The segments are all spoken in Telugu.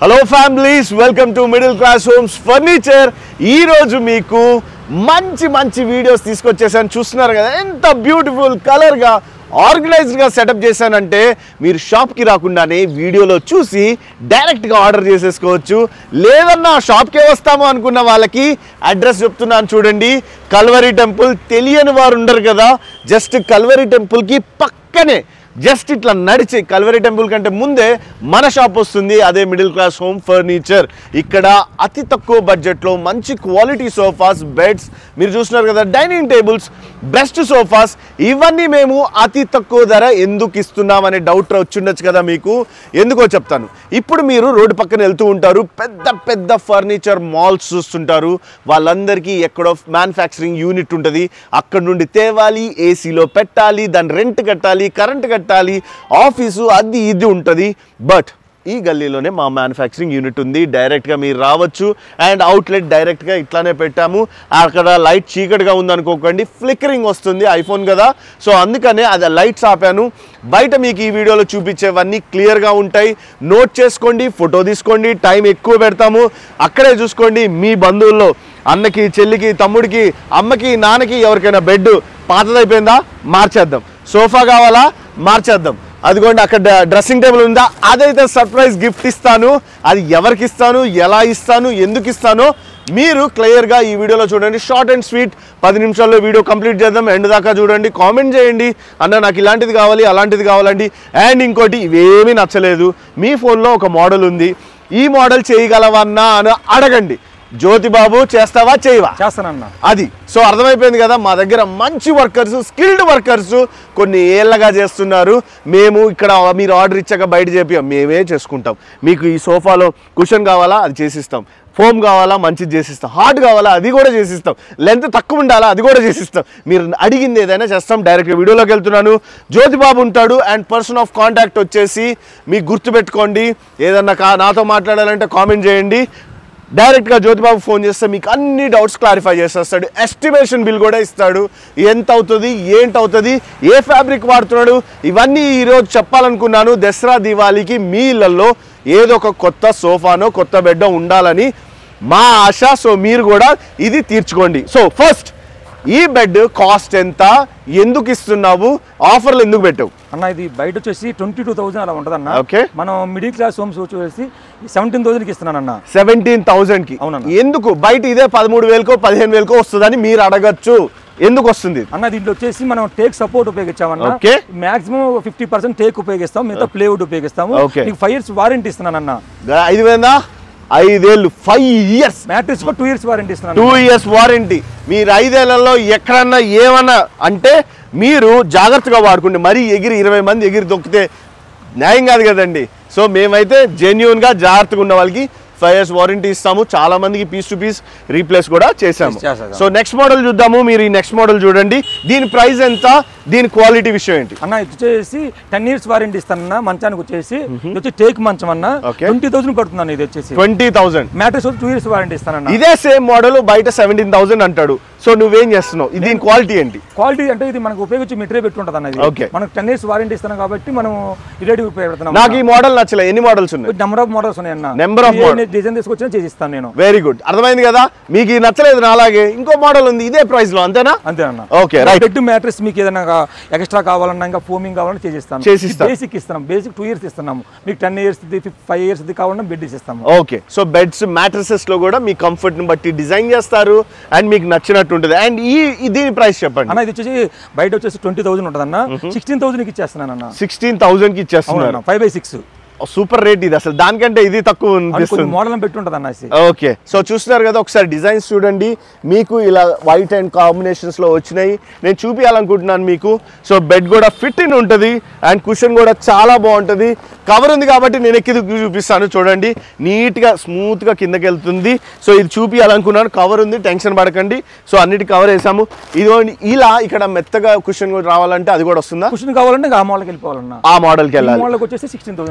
Hello families welcome to middle class homes furniture ఈ రోజు మీకు మంచి మంచి వీడియోస్ తీసుకొచ్చేసాను చూస్తున్నారు కదా ఎంత బ్యూటిఫుల్ కలర్గా ఆర్గనైజ్డ్గా సెటప్ చేశానంటే మీరు షాప్కి రాకుండానే వీడియోలో చూసి డైరెక్ట్గా ఆర్డర్ చేసేసుకోవచ్చు లేదన్నా షాప్కే వస్తాము అనుకున్న వాళ్ళకి అడ్రస్ చెప్తున్నాను చూడండి కల్వరి టెంపుల్ తెలియని వారు ఉండరు కదా జస్ట్ కల్వరి టెంపుల్కి పక్కనే జస్ట్ ఇట్లా నడిచి కల్వరి టెంపుల్ కంటే ముందే మన షాప్ వస్తుంది అదే మిడిల్ క్లాస్ హోమ్ ఫర్నిచర్ ఇక్కడ అతి తక్కువ బడ్జెట్లో మంచి క్వాలిటీ సోఫాస్ బెడ్స్ మీరు చూస్తున్నారు కదా డైనింగ్ టేబుల్స్ బెస్ట్ సోఫాస్ ఇవన్నీ మేము అతి తక్కువ ధర ఎందుకు ఇస్తున్నాం అనే డౌట్ వచ్చిండొచ్చు కదా మీకు ఎందుకో చెప్తాను ఇప్పుడు మీరు రోడ్డు పక్కన వెళ్తూ ఉంటారు పెద్ద పెద్ద ఫర్నిచర్ మాల్స్ చూస్తుంటారు వాళ్ళందరికీ ఎక్కడో మ్యానుఫ్యాక్చరింగ్ యూనిట్ ఉంటుంది అక్కడ నుండి తేవాలి ఏసీలో పెట్టాలి దాని రెంట్ కట్టాలి కరెంట్ కట్టాలి ఆఫీసు అది ఇది ఉంటుంది బట్ ఈ గల్లీలోనే మా మ్యానుఫ్యాక్చరింగ్ యూనిట్ ఉంది డైరెక్ట్గా మీరు రావచ్చు అండ్ అవుట్లెట్ డైరెక్ట్గా ఇట్లానే పెట్టాము అక్కడ లైట్ చీకటిగా ఉందనుకోకండి ఫ్లిక్కరింగ్ వస్తుంది ఐఫోన్ కదా సో అందుకనే అది లైట్స్ ఆపాను బయట మీకు ఈ వీడియోలో చూపించేవన్నీ క్లియర్గా ఉంటాయి నోట్ చేసుకోండి ఫోటో తీసుకోండి టైం ఎక్కువ పెడతాము అక్కడే చూసుకోండి మీ బంధువుల్లో అన్నకి చెల్లికి తమ్ముడికి అమ్మకి నాన్నకి ఎవరికైనా బెడ్ పాతదైపోయిందా మార్చేద్దాం సోఫా కావాలా మార్చేద్దాం అదిగోండి అక్కడ డ్రెస్సింగ్ టేబుల్ ఉందా అదైతే సర్ప్రైజ్ గిఫ్ట్ ఇస్తాను అది ఎవరికి ఇస్తాను ఎలా ఇస్తాను ఎందుకు ఇస్తానో మీరు క్లియర్గా ఈ వీడియోలో చూడండి షార్ట్ అండ్ స్వీట్ పది నిమిషాల్లో వీడియో కంప్లీట్ చేద్దాం ఎండ్ దాకా చూడండి కామెంట్ చేయండి అన్న నాకు ఇలాంటిది కావాలి అలాంటిది కావాలండి అండ్ ఇంకోటి ఇవేమీ నచ్చలేదు మీ ఫోన్లో ఒక మోడల్ ఉంది ఈ మోడల్ చేయగలవన్నా అని అడగండి జ్యోతిబాబు చేస్తావా చేయవా చేస్తానన్నా అది సో అర్థమైపోయింది కదా మా దగ్గర మంచి వర్కర్స్ స్కిల్డ్ వర్కర్స్ కొన్ని ఏళ్ళగా చేస్తున్నారు మేము ఇక్కడ మీరు ఆర్డర్ ఇచ్చాక బయట చేపియం మేమే చేసుకుంటాం మీకు ఈ సోఫాలో కుషన్ కావాలా అది చేసిస్తాం ఫోమ్ కావాలా మంచిది చేసిస్తాం హార్డ్ కావాలా అది కూడా చేసిస్తాం లెంత్ తక్కువ ఉండాలా అది కూడా చేసిస్తాం మీరు అడిగింది ఏదైనా చేస్తాం డైరెక్ట్ వీడియోలోకి వెళ్తున్నాను జ్యోతిబాబు ఉంటాడు అండ్ పర్సన్ ఆఫ్ కాంటాక్ట్ వచ్చేసి మీకు గుర్తుపెట్టుకోండి ఏదన్నా కా నాతో మాట్లాడాలంటే కామెంట్ చేయండి డైరెక్ట్గా జ్యోతిబాబు ఫోన్ చేస్తే మీకు అన్ని డౌట్స్ క్లారిఫై చేసేస్తాడు ఎస్టిమేషన్ బిల్ కూడా ఇస్తాడు ఎంత అవుతుంది ఏంటి అవుతుంది ఏ ఫ్యాబ్రిక్ వాడుతున్నాడు ఇవన్నీ ఈరోజు చెప్పాలనుకున్నాను దసరా దివాళీకి మీ ఇళ్ళల్లో ఏదో ఒక కొత్త సోఫానో కొత్త బెడ్ ఉండాలని మా ఆశ సో మీరు కూడా ఇది తీర్చుకోండి సో ఫస్ట్ ఈ బెడ్ కాస్ట్ ఎంత ఎందుకు ఇస్తున్నావు ఆఫర్లు ఎందుకు పెట్టావు అన్న ఇది బయట వచ్చేసి ట్వంటీ టూ థౌసండ్ అలా ఉంటుంది అన్న Okay. మనం మిడిల్ క్లాస్ హోమ్స్ వచ్చేసి సెవెంటీన్ థౌసండ్కి ఇస్తున్నానన్న సెవెంటీన్ థౌసండ్ కి అవునన్నా. ఎందుకు బయట ఇదే పదమూడు వేలకో పదిహేను వేలకో వస్తుందని మీరు అడగచ్చు ఎందుకు వస్తుంది ఇది? అన్న దీంట్లో వచ్చేసి మనం టేక్ సపోర్ట్ ఉపయోగించామన్న Okay. Maximum fifty percent teak ఉపయోగిస్తాం మిగతా ప్లేవుడ్ ఉపయోగిస్తాము Okay. మీకు ఫైవ్ ఇయర్స్ వారంటీ ఇస్తున్నానన్న గా- ఐదు వేల ఐదేళ్ళు five years matrix two years warranty ఇస్తున్నాను టూ ఇయర్స్ వారంటీ మీరు ఐదేళ్లలో ఎక్కడన్నా ఏమన్నా అంటే మీరు జాగ్రత్తగా వాడుకోండి మరీ ఎగిరి ఇరవై మంది ఎగిరి దొక్కితే న్యాయం కాదు కదండి సో మేమైతే జెన్యున్గా జాగ్రత్తగా ఉన్న వాళ్ళకి ఫైవ్ ఇయర్స్ వారంటీ ఇస్తాము చాలా మందికి పీస్ టు పీస్ రీప్లేస్ కూడా చేసాము చేసేద్దాం. సో నెక్స్ట్ మోడల్ చూద్దాము మీరు ఈ నెక్స్ట్ మోడల్ చూడండి దీని ప్రైస్ ఎంత దీని క్వాలిటీ విషయం ఏంటి అన్న ఇది వచ్చేసి టెన్ ఇయర్స్ వారంటీ ఇస్తానన్న మంచానికి వచ్చేసి ఇది వచ్చి టేక్ మంచం అన్న Okay. ట్వంటీ థౌసండ్ పడుతుందన్న ఇది వచ్చేసి ట్వంటీ థౌసండ్ మ్యాట్రిక్స్ వచ్చి టూ ఇయర్స్ వారంటీ ఇస్తానన్న ఇదే సేమ్ మోడల్ బయట సెవెంటీన్ థౌసండ్ అంటాడు సో నువ్వేం చేస్తున్నావు ఇది దీని క్వాలిటీ ఏంటి క్వాలిటీ అంటే ఇది మనకు ఉపయోగించి మెటీరియల్ పెట్టుంటది అన్నది Okay. మనకు టెన్ ఇయర్స్ వారంటీ ఇస్తున్నాం కాబట్టి మనం ఇరేటి ఉపయోగపెడుతున్నాం నాకు ఈ మోడల్ నచ్చలే ఎన్ని మోడల్స్ ఉన్నాయి నెంబర్ ఆఫ్ మోడల్స్ ఉన్నాయి అన్న Number of model. డిజైన్ తీసుకొచ్చిన చేసిస్తాను నేను వెరీ గుడ్ అర్థమైంది కదా మీకు ఇది నచ్చలేదు నా అలాగే ఇంకో మోడల్ ఉంది ఇదే ప్రైస్ లో అంతేనా అంతే అన్న Okay, right. బెడ్ మ్యాట్రెస్ మీకు ఏదైనా ఎక్స్ట్రా కావాలన్నా ఇంకా ఫోమింగ్ కావాలన్నా చేసిస్తాను చేసిస్తాం. బేసిక్ ఇస్తున్నాం బేసిక్ టూ ఇయర్స్ ఇస్తున్నాము మీకు టెన్ ఇయర్స్ ఫైవ్ ఇయర్స్ కావాలన్నా బెడ్ ఇస్తాము ఓకే సో బెడ్స్ మ్యాట్రసెస్ లో కూడా మీ కంఫర్ట్ ని బట్టి డిజైన్ చేస్తారు అండ్ మీకు నచ్చినట్టు ఉంటుంది అండ్ ఈ ఈ దీని ప్రైస్ చెప్పండి అన్న ఇది వచ్చేసి బయట వచ్చేసి ట్వంటీ థౌసండ్ ఉంటుంది అన్న సిక్స్టీన్ థౌసండ్కి ఇచ్చేస్తున్నాను అన్న సిక్స్టీన్ థౌసండ్ కి ఇచ్చేస్తున్నారు అవునన్న five by six super rate ఇది అసలు దానికంటే ఇది తక్కువ కొన్ని అనిపిస్తుంది మోడల్ పెట్టి ఉంటుంది అన్న ఇది. ఓకే సో చూస్తున్నారు కదా ఒకసారి డిజైన్స్ చూడండి మీకు ఇలా వైట్ అండ్ కాంబినేషన్స్ లో వచ్చినాయి నేను చూపించాలనుకుంటున్నాను మీకు సో బెడ్ కూడా ఫిట్ ఇన్ ఉంటుంది అండ్ కుషన్ కూడా చాలా బాగుంటుంది కవర్ ఉంది కాబట్టి నేను ఎక్కి చూపిస్తాను చూడండి నీట్గా స్మూత్గా కిందకి వెళ్తుంది సో ఇది చూపించాలనుకున్నాను కవర్ ఉంది టెన్షన్ పడకండి సో అన్నిటి కవర్ వేసాము ఇదిగోండి ఇలా ఇక్కడ మెత్తగా కుషన్ కూడా రావాలంటే అది కూడా వస్తుందా కుషన్ కావాలంటే ఇంకా ఆ మోడల్కి వెళ్ళిపోవాలన్న ఆ మోడల్కి ఈ వెళ్ళాలి మోడల్కి వచ్చేసి సిక్స్టీన్ థౌసండ్ పెట్టాం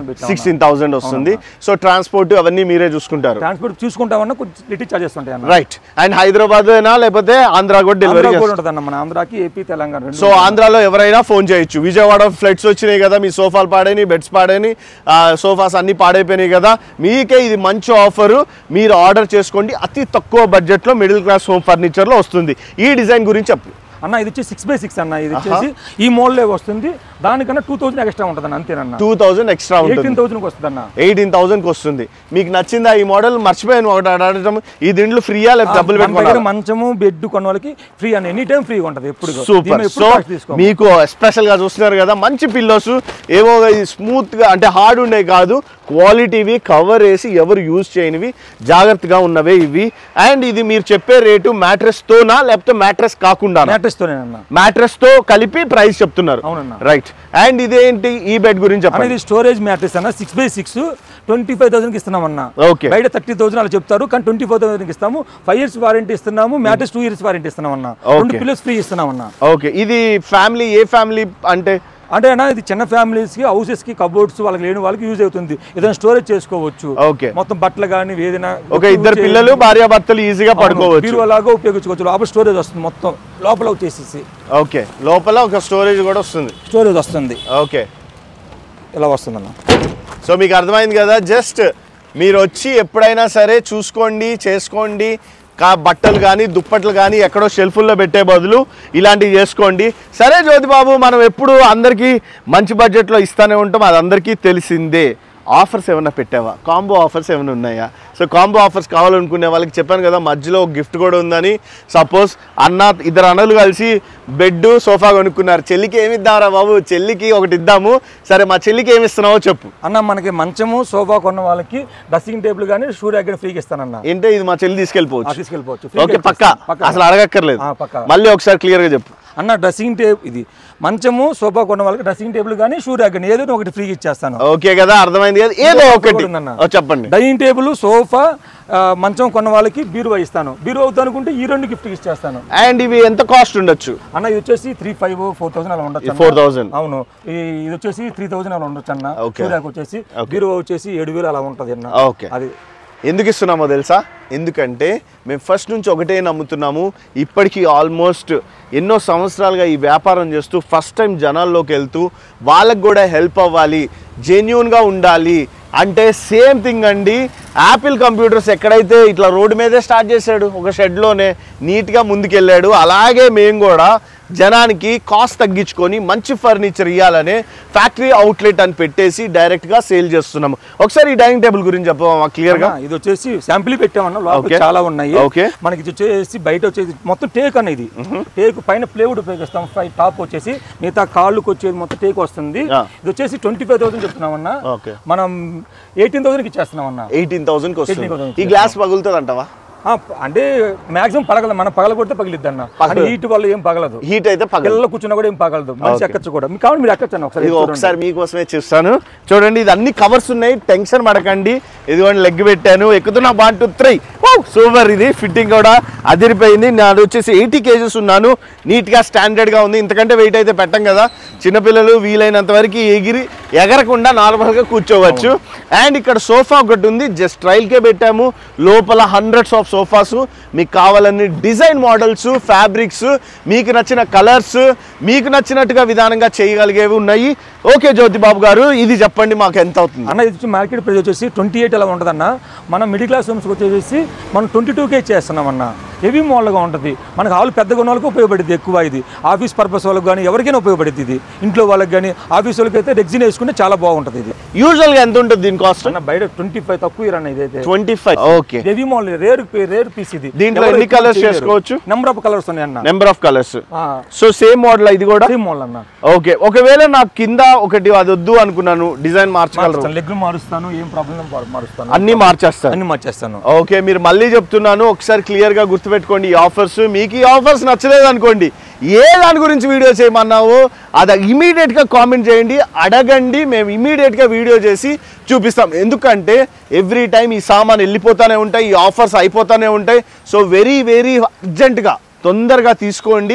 సిక్స్టీన్ థౌసండ్ వస్తుంది సో ట్రాన్స్పోర్ట్ అవన్నీ మీరే చూసుకుంటారు ట్రాన్స్పోర్ట్ చూసుకుంటామన్నా కొంచెం లిటిల్ చార్జెస్ ఉంటాయి అన్న రైట్ అండ్ హైదరాబాద్ లేకపోతే ఆంధ్ర కూడా డెలివరీ ఆంధ్రా కూడా ఉంటుంది అన్న మన ఆంధ్రాకి ఏపీ తెలంగాణ రెండు సో ఆంధ్రాలో ఎవరైనా ఫోన్ చేయొచ్చు విజయవాడ ఫ్లైట్స్ వచ్చినాయి కదా మీ సోఫాలు పాడైనాయి బెడ్స్ పాడైనాయి సోఫాస్ అన్ని పాడైపోయినాయి కదా మీకే ఇది మంచి ఆఫర్ మీరు ఆర్డర్ చేసుకోండి అతి తక్కువ బడ్జెట్లో మిడిల్ క్లాస్ హోమ్ ఫర్నిచర్లో వస్తుంది ఈ డిజైన్ గురించి చెప్పు అన్న ఇది వచ్చి సిక్స్ బై సిక్స్ అన్న ఇది వచ్చేసి ఈ మోడలే వస్తుంది దానికన్నా టూ థౌసండ్ ఎక్స్ట్రా ఉంటుంది అన్న అంతేనన్న టూ థౌజండ్ ఎక్స్ట్రా ఉంటుంది ఎయిటీన్ థౌసండ్కి వస్తుంది అన్న ఎయిటీన్ థౌసండ్కి వస్తుంది మీకు నచ్చిందా ఈ మోడల్ మర్చిపోయాను ఒకటి అడగడం ఈ దీంట్లో ఫ్రీయా లేకపోతే డబ్బులు మన దగ్గర పెట్టుకోవాలి మంచము బెడ్ కొన్న వాళ్ళకి ఫ్రీ అన్న ఎనీ టైం ఫ్రీ ఉంటుంది ఎప్పుడు సూపర్ సో తీసుకో మీకు స్పెషల్ గా చూస్తున్నారు కదా మంచి పిల్లోస్ ఏవో స్మూత్ గా అంటే హార్డ్ ఉండే కాదు క్వాలిటీవి కవర్ వేసి ఎవరు యూజ్ చేయనివి జాగ్రత్తగా ఉన్నవే ఇవి అండ్ ఇది మీరు చెప్పే రేటు మ్యాట్రెస్ తోనా లేకపోతే మ్యాట్రెస్ కాకుండా మ్యాట్రెస్ తోనే అన్న మ్యాట్రెస్ తో కలిపి ప్రైస్ చెప్తున్నారు అవునన్నా. రైట్ అండ్ ఇదేంటి ఈ బెడ్ గురించి అన్న చెప్పండి ఇది స్టోరేజ్ మ్యాట్రెస్ అన్న six by six twenty five థౌసండ్కి ఇస్తున్నాం అన్న Okay. బయట థర్టీ థౌసండ్ అలా చెప్తారు కానీ ట్వంటీ ఫోర్ థౌసండ్కి ఇస్తాము ఫైవ్ ఇయర్స్ వారంటీ ఇస్తున్నాము మ్యాట్రెస్ టూ ఇయర్స్ వారంటీ ఇస్తున్నాం అన్న రెండు Okay. పిల్లర్స్ ఫ్రీ ఇస్తున్నాం అన్న ఓకే ఇది ఫ్యామిలీ ఏ ఫ్యామిలీ అంటే అంటే అన్న ఇది చిన్న ఫ్యామిలీస్ కి హౌసెస్ కి కబోర్డ్స్ వాళ్ళకి లేని వాళ్ళకి యూజ్ అవుతుంది ఏదైనా స్టోరేజ్ చేసుకోవచ్చు Okay. మొత్తం బట్టలు కానీ ఏదైనా ఒక ఇద్దరు పిల్లలు భార్యాభర్తలు ఈజీగా పడుకోవచ్చు బీరువా లాగా ఉపయోగించుకోవచ్చు లోపల స్టోరేజ్ వస్తుంది మొత్తం లోపల వచ్చేసి ఓకే లోపల ఒక స్టోరేజ్ కూడా వస్తుంది స్టోరేజ్ వస్తుంది ఓకే ఇలా వస్తుంది అన్న సో మీకు అర్థమైంది కదా జస్ట్ మీరు వచ్చి ఎప్పుడైనా సరే చూసుకోండి చేసుకోండి కా బట్టలు కానీ దుప్పట్లు కానీ ఎక్కడో షెల్ఫుల్లో పెట్టే బదులు ఇలాంటివి చేసుకోండి సరే జ్యోతిబాబు మనం ఎప్పుడు అందరికీ మంచి బడ్జెట్లో ఇస్తూనే ఉంటాం అది అందరికీ తెలిసిందే ఆఫర్స్ ఏమైనా పెట్టావా కాంబో ఆఫర్స్ ఏమైనా ఉన్నాయా సో కాంబో ఆఫర్స్ కావాలనుకునే వాళ్ళకి చెప్పాను కదా మధ్యలో ఒక గిఫ్ట్ కూడా ఉందని సపోజ్ అన్న ఇద్దరు అన్నలు కలిసి బెడ్ సోఫా కొనుక్కున్నారు చెల్లికి ఏమి ఇద్దాంరా బాబు చెల్లికి ఒకటి ఇద్దాము సరే మా చెల్లికి ఏమి ఇస్తున్నావో చెప్పు అన్న మనకి మంచము సోఫా కొన్న వాళ్ళకి డ్రెస్సింగ్ టేబుల్ కానీ షూ ర్యాక్ కానీ ఫ్రీకి ఇస్తానన్న ఏంటో ఇది మా చెల్లి ఆ, తీసుకెళ్ళిపోవచ్చు తీసుకెళ్ళిపోవచ్చు ఫ్రీగా ఓకే పక్క ఇచ్చేస్తాను. పక్కా. అసలు అడగక్కర్లేదు ఆ, పక్కా. మళ్ళీ ఒకసారి క్లియర్ గా చెప్పు అన్న డ్రెస్సింగ్ టేబుల్ ఇది మంచము సోఫా కొన్న వాళ్ళకి డ్రెస్సింగ్ టేబుల్ కానీ షూ ర్యాక్ కానీ ఏదో ఒకటి ఫ్రీగా ఇచ్చేస్తాను ఓకే కదా అర్థమైంది కదా ఏదో ఇంకొక ఒకటి కూడా ఉందన్న. ఓ, చెప్పండి డైనింగ్ టేబుల్ సోఫా ఆ, మంచం కొన్న వాళ్ళకి బీరువా ఇస్తాను బీరువా అవుతా అనుకుంటే ఈ రెండు గిఫ్ట్ ఇచ్చేస్తాను అండ్ ఇవి ఎంత కాస్ట్ ఉండొచ్చు అన్న ఇది వచ్చేసి త్రీ ఫైవ్ ఫోర్ థౌసండ్ అలా ఉండొచ్చు అన్న. 4,000. అవును ఈ ఇది వచ్చేసి త్రీ థౌసండ్ అలా ఉండొచ్చు అన్న Okay. సూర్యాకు వచ్చేసి బీరువా వచ్చేసి ఏడు వేలు అలా ఉంటది అన్న ఓకే అది ఎందుకు ఇస్తున్నామో తెలుసా ఎందుకంటే మేము ఫస్ట్ నుంచి ఒకటే నమ్ముతున్నాము ఇప్పటికీ ఆల్మోస్ట్ ఎన్నో సంవత్సరాలుగా ఈ వ్యాపారం చేస్తూ ఫస్ట్ టైం జనాల్లోకి వెళ్తూ వాళ్ళకు కూడా హెల్ప్ అవ్వాలి జెన్యున్గా ఉండాలి అంటే సేమ్ థింగ్ అండి యాపిల్ కంప్యూటర్స్ ఎక్కడైతే ఇట్లా రోడ్డు మీదే స్టార్ట్ చేశాడు ఒక షెడ్లోనే నీట్గా ముందుకెళ్ళాడు అలాగే మేము కూడా జనానికి కాస్ట్ తగ్గించుకొని మంచి ఫర్నిచర్ ఇవ్వాలనే ఫ్యాక్టరీ అవుట్లెట్ అని పెట్టేసి డైరెక్ట్గా సేల్ చేస్తున్నాము ఒకసారి ఈ డైనింగ్ టేబుల్ గురించి చెప్పమా క్లియర్గా అన్న, ఇది వచ్చేసి శాంపిల్ పెట్టామన్న లోపల Okay. చాలా ఉన్నాయి Okay. మనకి ఇది వచ్చేసి బయట వచ్చేసి మొత్తం టేక్ అన్న ఇది టేక్ పైన ప్లేవుడ్ ఉపయోగిస్తాం పై టాప్ వచ్చేసి మిగతా కాళ్ళకు వచ్చేది మొత్తం టేక్ వస్తుంది Yeah. ఇది వచ్చేసి ట్వంటీ ఫైవ్ థౌసండ్ చెప్తున్నామన్నా ఓకే మనం ఎయిటీన్ థౌసండ్కి ఇచ్చేస్తున్నాం అన్న ఎయిటీన్ థౌసండ్కి వస్తుంది 18,000 ఈ గ్లాస్ పగులుతుంది అంటవా ఆ, అంటే మాక్సిమం పగలదు మనం పగల కొడితే పగిలిద్ది అన్న అంటే హీట్ వల్ల ఏం పగలదు హీట్ అయితే పగలదు పిల్లలు కూర్చున్నా కూడా ఏం పగలదు మనిషి ఎక్కచ్చు కూడా మీకు కావాలి మీరు ఎక్కచ్చు అన్న ఒకసారి ఇది చూడండి. ఒకసారి మీకోసమే చూస్తాను చూడండి ఇది అన్ని కవర్స్ ఉన్నాయి టెన్షన్ పడకండి ఇదిగోండి లెగ్ పెట్టాను ఎక్కుతున్నా వన్ టూ త్రీ సూపర్ ఇది ఫిట్టింగ్ కూడా అదిరిపోయింది నాది వచ్చేసి ఎయిటీ కేజెస్ ఉన్నాను నీట్గా స్టాండర్డ్గా ఉంది ఇంతకంటే వెయిట్ అయితే పెట్టం కదా చిన్నపిల్లలు వీలైనంత వరకు ఎగిరి ఎగరకుండా నార్మల్గా కూర్చోవచ్చు అండ్ ఇక్కడ సోఫా ఒకటి ఉంది జస్ట్ ట్రైల్కే పెట్టాము లోపల హండ్రెడ్స్ ఆఫ్ సోఫాస్ మీకు కావాలని డిజైన్ మోడల్స్ ఫ్యాబ్రిక్స్ మీకు నచ్చిన కలర్స్ మీకు నచ్చినట్టుగా విధానంగా చేయగలిగేవి ఉన్నాయి ఓకే జ్యోతిబాబు గారు ఇది చెప్పండి మాకు ఎంత అవుతుంది అన్న ఇది వచ్చి మార్కెట్ ప్రైస్ వచ్చేసి ట్వంటీ ఎయిట్ అలా ఉంటుందన్న మనం మిడిల్ క్లాస్ హోమ్స్కి వచ్చేసి మనం ట్వంటీ టూకే ఇచ్చేస్తున్నాం అన్న హెవీ మోడల్గా ఉంటుంది మనకు హాల్ పెద్దగా ఉన్న వాళ్ళకి ఉపయోగపడుతుంది ఎక్కువ ఇది ఆఫీస్ పర్పస్ వాళ్ళకి కానీ ఎవరికైనా ఉపయోగపడుతుంది ఇది ఇంట్లో వాళ్ళకి కానీ ఆఫీస్ వాళ్ళకి అయితే రెగ్జిన్ వేసుకుంటే చాలా బాగుంటుంది ఇది యూజువల్గా ఎంత ఉంటుంది దీని కాస్ట్ అన్న బయట ట్వంటీ ఫైవ్ తక్కువ ఇరన్న ఇదైతే twenty five okay heavy model rare rare piece ఇది దీంట్లో ఎన్ని colours చేసుకోవచ్చు? నెంబర్ ఆఫ్ కలర్స్ ఉన్నాయి అన్న number of colours so same model ఇది కూడా సేమ్ మోడల్ అన్న ఓకే ఒకవేళ నాకు కింద ఒకటి అది వద్దు అనుకున్నాను డిజైన్ మార్చగలరు లెగ్ మారుస్తాను ఏం ప్రాబ్లం మారుస్తాను అన్ని మార్చేస్తారు అన్ని మార్చేస్తాను ఓకే మీరు మళ్ళీ చెప్తున్నాను ఒకసారి క్లియర్ గా గుర్తుపెట్టుకోండి ఈ ఆఫర్స్ మీకు ఈ ఆఫర్స్ నచ్చలేదు అనుకోండి ఏ దాని గురించి వీడియో చేయమన్నావు అది ఇమీడియట్ గా కామెంట్ చేయండి అడగండి మేము ఇమీడియట్ గా వీడియో చేసి చూపిస్తాం ఎందుకంటే ఎవ్రీ టైం ఈ సామాన్ వెళ్ళిపోతానే ఉంటాయి ఈ ఆఫర్స్ అయిపోతానే ఉంటాయి సో వెరీ వెరీ అర్జెంటుగా తొందరగా తీసుకోండి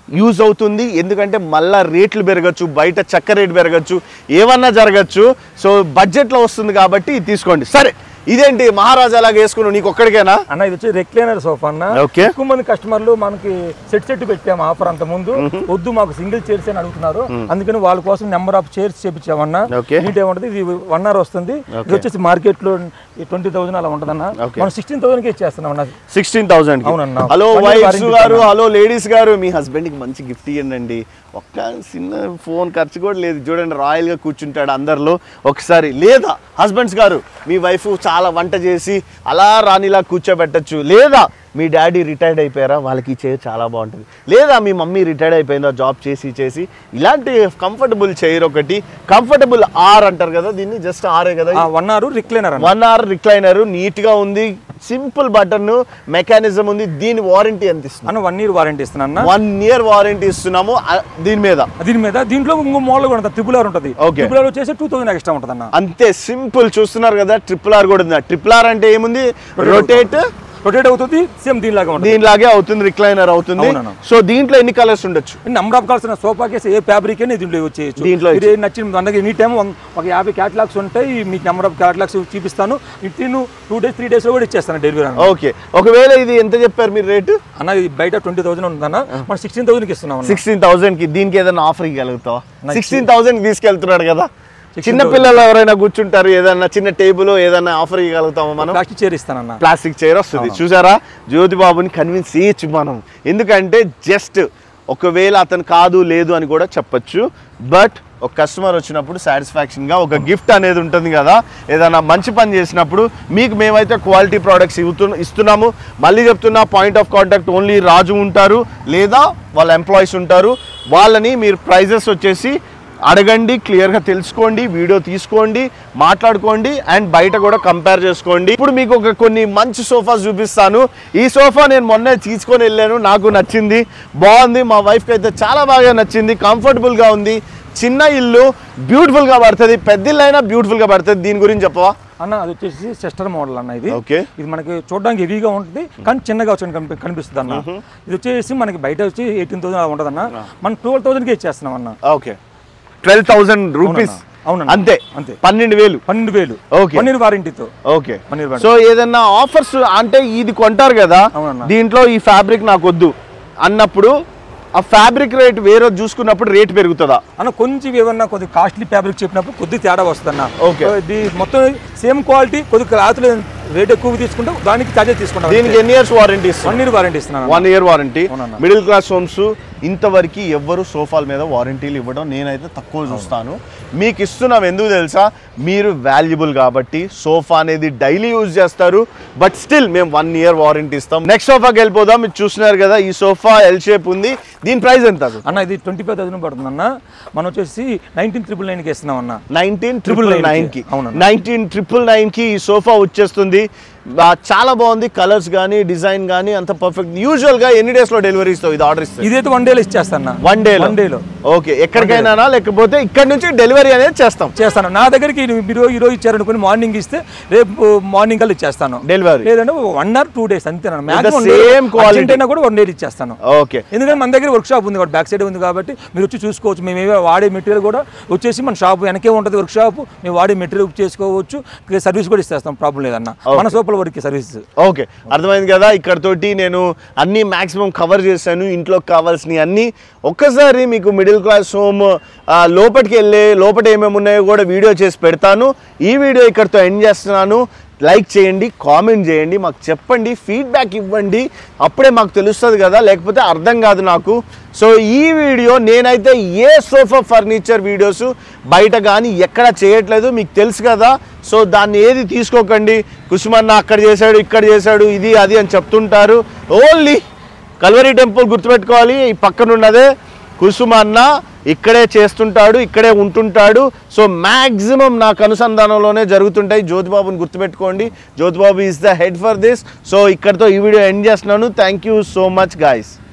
యూజ్ అవుతుంది ఎందుకంటే మళ్ళా రేట్లు పెరగచ్చు బయట చక్క రేటు పెరగచ్చు ఏమన్నా జరగచ్చు సో బడ్జెట్లో వస్తుంది కాబట్టి ఇది తీసుకోండి సరే ఇదేంటి మహారాజా లాగా వేసుకున్నావు నీకు ఒక్కడికేనా అన్న ఇది వచ్చి రెక్లైనర్ సోఫా అన్న ఓకే. ఎక్కువ మంది కస్టమర్లు మనకి సెట్ సెట్ పెట్టాము ఆఫర్ అంత ముందు వద్దు మాకు సింగిల్ చైర్స్ అని అడుగుతున్నారు అందుకని వాళ్ళ కోసం నెంబర్ ఆఫ్ చైర్స్ చేపించామన్నా ఓకే. నీట్ ఏముంటుంది ఇది వన్ అవర్ వస్తుంది ఇది వచ్చేసి మార్కెట్ లో ట్వంటీ థౌసండ్ అలా ఉంటుందన్న ఓకే. మనం సిక్స్టీన్ థౌసండ్ కి ఇచ్చేస్తున్నాం అన్న సిక్స్టీన్ థౌసండ్ అవునన్నా. Hello One year wives warranty గారు ఇస్తాను. హలో లేడీస్ గారు మీ husband కి మంచి గిఫ్ట్ ఇవ్వండి ఒక్క చిన్న ఫోన్ ఖర్చు కూడా లేదు చూడండి రాయల్ గా కూర్చుంటాడు అందరిలో ఒకసారి లేదా హస్బెండ్స్ గారు మీ వైఫ్ చాలా వంట చేసి అలా రానిలా కూర్చోబెట్టచ్చు లేదా మీ డాడీ రిటైర్డ్ అయిపోయారా వాళ్ళకి ఈ చైర్ చాలా బాగుంటుంది లేదా మీ మమ్మీ రిటైర్డ్ అయిపోయిందా జాబ్ చేసి చేసి ఇలాంటి కంఫర్టబుల్ చైర్ ఒకటి కంఫర్టబుల్ ఆర్ అంటారు కదా దీన్ని జస్ట్ ఆరే కదా వన్ అవర్ రిక్లైనర్ అన్న వన్ అవర్ రిక్లైనర్ నీట్ గా ఉంది సింపుల్ బటన్ మెకానిజం ఉంది దీని వారంటీ ఎంత ఇస్తుంది అన్న వన్ ఇయర్ వారంటీ ఇస్తున్నా అన్న వన్ ఇయర్ వారంటీ ఇస్తున్నాము ఆ, దీని మీద దీని మీద దీంట్లో ఇంకో మోడల్ కూడా ఉంటుంది ట్రిపుల్ ఆర్ ఉంటుంది Okay. ట్రిపుల్ ఆర్ వచ్చేసి టూ థౌసండ్ ఎక్స్ట్రా ఉంటుంది అన్న అంతే సింపుల్ చూస్తున్నారు కదా ట్రిపుల్ ఆర్ కూడా ఉంది ట్రిపుల్ ఆర్ అంటే ఏముంది రొటేట్ రొటేట్ అవుతుంది సేమ్ దీనిలాగా ఉంటుంది దీనిలాగే అవుతుంది రిక్లైనర్ అవుతుంది అవునన్నా. సో దీంట్లో ఎన్ని కలర్స్ ఉండొచ్చు number of colours sofa case ఏ ఫ్యాబ్రిక్ అయినా దీంట్లో యూజ్ చేయొచ్చు దీంట్లో ఇది నచ్చిన మనకి ఎనీ టైం ఒక యాభై క్యాటలాగ్స్ ఉంటాయి మీకు నెంబర్ ఆఫ్ క్యాటలాగ్స్ చూపిస్తాను with two days three days లో కూడా ఇచ్చేస్తాను డెలివరీ అన్న ఓకే ఒకవేళ ఇది ఎంత చెప్పారు మీరు రేటు అన్న ఇది బయట ట్వంటీ థౌసండ్ ఉందన్న మనం సిక్స్టీన్ థౌసండ్కి ఇస్తున్నాం అన్న సిక్స్టీన్ థౌసండ్ కి దీనికి ఏదైనా ఆఫర్ ఇవ్వగలుగుతావా నాకు సిక్స్టీన్ థౌసండ్ తీసుకెళ్తున్నాడు కదా 16,000 చిన్న పిల్లలు ఎవరైనా కూర్చుంటారు ఏదైనా చిన్న టేబుల్ ఏదైనా ఆఫర్ ఇవ్వగలుగుతామా మనం ప్లాస్టిక్ చైర్ ఇస్తానన్న ప్లాస్టిక్ చైర్ వస్తుంది చూసారా జ్యోతి బాబుని కన్విన్స్ చేయొచ్చు మనం ఎందుకంటే జస్ట్ ఒకవేళ అతను కాదు లేదు అని కూడా చెప్పొచ్చు బట్ ఒక కస్టమర్ వచ్చినప్పుడు సాటిస్ఫాక్షన్గా ఒక గిఫ్ట్ అనేది ఉంటుంది కదా ఏదైనా మంచి పని చేసినప్పుడు మీకు మేమైతే క్వాలిటీ ప్రోడక్ట్స్ ఇవ్వుతు ఇస్తున్నాము మళ్ళీ చెప్తున్నా point of contact only Raju ఉంటారు లేదా వాళ్ళ ఎంప్లాయీస్ ఉంటారు వాళ్ళని మీరు ప్రైజెస్ వచ్చేసి అడగండి క్లియర్గా తెలుసుకోండి వీడియో తీసుకోండి మాట్లాడుకోండి అండ్ బయట కూడా కంపేర్ చేసుకోండి ఇప్పుడు మీకు ఒక కొన్ని మంచి సోఫాస్ చూపిస్తాను ఈ సోఫా నేను మొన్నే తీసుకొని వెళ్ళాను నాకు నచ్చింది బాగుంది మా వైఫ్కి అయితే చాలా బాగా నచ్చింది కంఫర్టబుల్గా ఉంది చిన్న ఇల్లు బ్యూటిఫుల్గా పడుతుంది పెద్ద ఇల్లు అయినా బ్యూటిఫుల్గా పడుతుంది దీని గురించి చెప్పవా అన్న అది వచ్చేసి సిస్టర్ మోడల్ అన్న ఇది ఓకే ఇది మనకి చూడడానికి హెవీగా ఉంటుంది కానీ చిన్నగా వచ్చి కనిపి- కనిపిస్తుంది అన్న ఇది వచ్చేసి మనకి బయట వచ్చి ఎయిటీన్ థౌసండ్ అలా ఉంటుంది అన్న మనం ట్వెల్వ్ థౌసండ్కి ఇచ్చేస్తున్నాం అన్న ఓకే ట్వెల్వ్ థౌసండ్ రూపీస్ అవునన్నా. అంతే అంతే. పన్నెండు వేలు పన్నెండు వేలు Okay. వన్ ఇయర్ వారంటీతో ఓకే One year సో ఏదన్నా ఆఫర్స్ అంటే ఇది కొంటారు కదా అవునన్నా. దీంట్లో ఈ ఫ్యాబ్రిక్ నాకు వద్దు అన్నప్పుడు ఆ ఫ్యాబ్రిక్ రేట్ వేరే చూసుకున్నప్పుడు రేట్ పెరుగుతుందా అన్న కొంచెం ఏమన్నా కొద్ది కాస్ట్లీ ఫ్యాబ్రిక్ చెప్పినప్పుడు కొద్ది తేడా వస్తుందన్న Okay. ఇది మొత్తం సేమ్ క్వాలిటీ కొద్ది క్లాత్ రేట్ ఎక్కువ తీసుకుంటాం దానికి చార్జెస్ తీసుకుంటాం దీనికి ఎన్ని ఇయర్స్ వారంటీ ఇస్తుంది వన్ ఇయర్ వారంటీ ఇస్తున్నాను వన్ ఇయర్ వారంటీ అవునన్నా. మిడిల్ క్లాస్ హోమ్స్ ఇంతవరకు ఎవ్వరు సోఫాల మీద వారంటీలు ఇవ్వడం నేనైతే తక్కువ చూస్తాను మీకు ఇస్తున్నాం ఎందుకు తెలుసా మీరు వాల్యుబుల్ కాబట్టి సోఫా అనేది డైలీ యూజ్ చేస్తారు బట్ స్టిల్ మేము వన్ ఇయర్ వారంటీ ఇస్తాం నెక్స్ట్ సోఫాకి వెళ్ళిపోదాం మీరు చూస్తున్నారు కదా ఈ సోఫా ఎల్ షేప్ ఉంది దీని ప్రైస్ ఎంత అన్న ఇది ట్వంటీ ఫైవ్ థౌసండ్ పడుతుంది అన్న మనం వచ్చేసి నైన్టీన్ త్రిబుల్ నైన్కి ఇస్తున్నాం అన్న నైన్టీన్ ట్రిపుల్ నైన్ కి అవునన్నా. నైన్టీన్ ట్రిపుల్ నైన్ కి ఈ సోఫా వచ్చేస్తుంది ఆ, చాలా బాగుంది కలర్స్ కానీ డిజైన్ కానీ అంత పర్ఫెక్ట్ యూజువల్ గా ఎన్ని డేస్ లో డెలివరీ ఇస్తావు ఇది ఆర్డర్ ఇస్తే ఇదైతే వన్ డేలో ఇచ్చేస్తాను వన్ డే వన్ డేలో ఓకే ఎక్కడికైనా లేకపోతే ఇక్కడ నుంచి డెలివరీ అనేది చేస్తాం చేస్తాను నా దగ్గరికి ఇది మీరు ఈ రోజు ఇచ్చారనుకుని మార్నింగ్ ఇస్తే రేపు మార్నింగ్ కల్లా ఇచ్చేస్తాను డెలివరీ లేదంటే వన్ అవర్ టూ డేస్ అంతేనా same quality. అయినా కూడా వన్ డే ఇచ్చేస్తాను ఓకే ఎందుకంటే మన దగ్గర వర్క్ షాప్ ఉంది కాబట్టి బ్యాక్ సైడ్ ఉంది కాబట్టి మీరు వచ్చి చూసుకోవచ్చు మేము ఏవో వాడే మెటీరియల్ కూడా వచ్చేసి మన షాప్ వెనకే ఉంటుంది వర్క్ షాప్ మేము వాడే మెటీరియల్ చేసుకోవచ్చు సర్వీస్ కూడా ఇచ్చేస్తాం ప్రాబ్లం లేదన్న మన సోపల వరకు సర్వీస్ ఓకే అర్థమైంది కదా ఇక్కడతోటి నేను అన్ని మాక్సిమం కవర్ చేశాను ఇంట్లోకి కావాల్సినవి అన్ని ఒక్కసారి మీకు మిడిల్ క్లాస్ హోమ్ లోపలికి వెళ్ళే లోపల ఏమేమి ఉన్నాయో కూడా వీడియో చేసి పెడతాను ఈ వీడియో ఇక్కడితో ఎండ్ చేస్తున్నాను లైక్ చేయండి కామెంట్ చేయండి మాకు చెప్పండి ఫీడ్బ్యాక్ ఇవ్వండి అప్పుడే మాకు తెలుస్తుంది కదా లేకపోతే అర్థం కాదు నాకు సో ఈ వీడియో నేనైతే ఏ సోఫా ఫర్నిచర్ వీడియోస్ బయట కానీ ఎక్కడ చేయట్లేదు మీకు తెలుసు కదా సో దాన్ని ఏది తీసుకోకండి కుసుమన్న అక్కడ చేశాడు ఇక్కడ చేశాడు ఇది అది అని చెప్తుంటారు ఓన్లీ కల్వరి టెంపుల్ గుర్తుపెట్టుకోవాలి ఈ పక్కన ఉన్నదే కుసుమన్న ఇక్కడే చేస్తుంటాడు ఇక్కడే ఉంటుంటాడు సో మ్యాక్సిమం నాకు అనుసంధానంలోనే జరుగుతుంటాయి జ్యోతిబాబుని గుర్తుపెట్టుకోండి Jyotibabu is the head for this so ఇక్కడతో ఈ వీడియో ఎండ్ చేస్తున్నాను thank you so much guys